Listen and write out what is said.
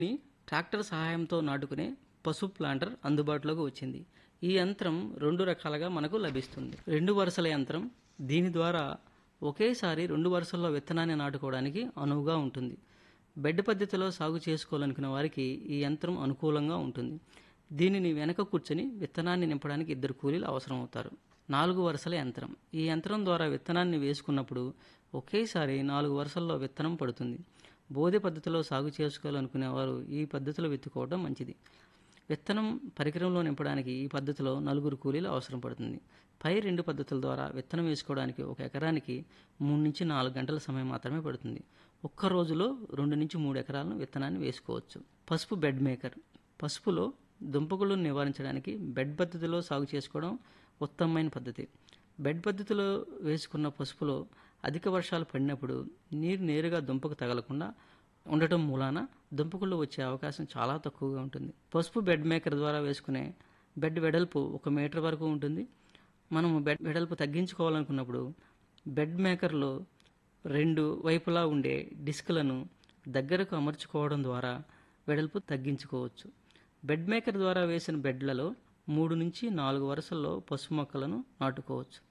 tractor సహాయంతో నాటుకునే పసుపు planter అందుబాటులోకి వచ్చింది ఈ యంత్రం రెండు రకాలుగా మనకు లభిస్తుంది రెండు వరుసల యంత్రం దీని ద్వారా ఒకేసారి రెండు వరుసల్లో విత్తనాన్ని నాటుకోవడానికి అనువుగా ఉంటుంది బెడ్ పద్ధతిలో సాగు చేసుకోవాలనుకునే వారికి ఈ యంత్రం అనుకూలంగా ఉంటుంది దీనిని వెనక కూర్చొని విత్తనాన్ని నింపడానికి ఇద్దరు కూలీలు అవసరం అవుతారు నాలుగు వరుసల యంత్రం ఈ యంత్రం ద్వారా విత్తనాన్ని వేసుకున్నప్పుడు ఒకేసారి నాలుగు వరుసల్లో విత్తనం పడుతుంది బోధి పద్ధతిలో సాగు చేసుకోవాలనుకునే వారు ఈ పద్ధతిలో విత్తుకోవడం మంచిది విత్తనం పరికరంలో నింపడానికి ఈ పద్ధతిలో నలుగురు కూలీలు అవసరం పడుతుంది పై రెండు పద్ధతుల ద్వారా విత్తనం వేసుకోవడానికి ఒక ఎకరానికి మూడు నుంచి నాలుగు గంటల సమయం మాత్రమే పడుతుంది ఒక్క రోజులో రెండు నుంచి మూడు ఎకరాలను విత్తనాన్ని వేసుకోవచ్చు పసుపు బెడ్ మేకర్ పసుపులో దుంపకులను నివారించడానికి బెడ్ పద్ధతిలో సాగు చేసుకోవడం ఉత్తమమైన పద్ధతి బెడ్ పద్ధతిలో వేసుకున్న పసుపులో అధిక వర్షాలు పడినప్పుడు నీరు నేరుగా దుంపకు తగలకుండా ఉండటం మూలాన దుంపకుళ్ళు వచ్చే అవకాశం చాలా తక్కువగా ఉంటుంది పసుపు బెడ్ మేకర్ ద్వారా వేసుకునే బెడ్ వెడల్పు ఒక మీటర్ వరకు ఉంటుంది మనము బెడ్ వెడల్పు తగ్గించుకోవాలనుకున్నప్పుడు బెడ్ మేకర్లో రెండు వైపులా ఉండే డిస్క్లను దగ్గరకు అమర్చుకోవడం ద్వారా వెడల్పు తగ్గించుకోవచ్చు బెడ్ మేకర్ ద్వారా వేసిన బెడ్లలో మూడు నుంచి నాలుగు వరుసల్లో పసుపు మొక్కలను నాటుకోవచ్చు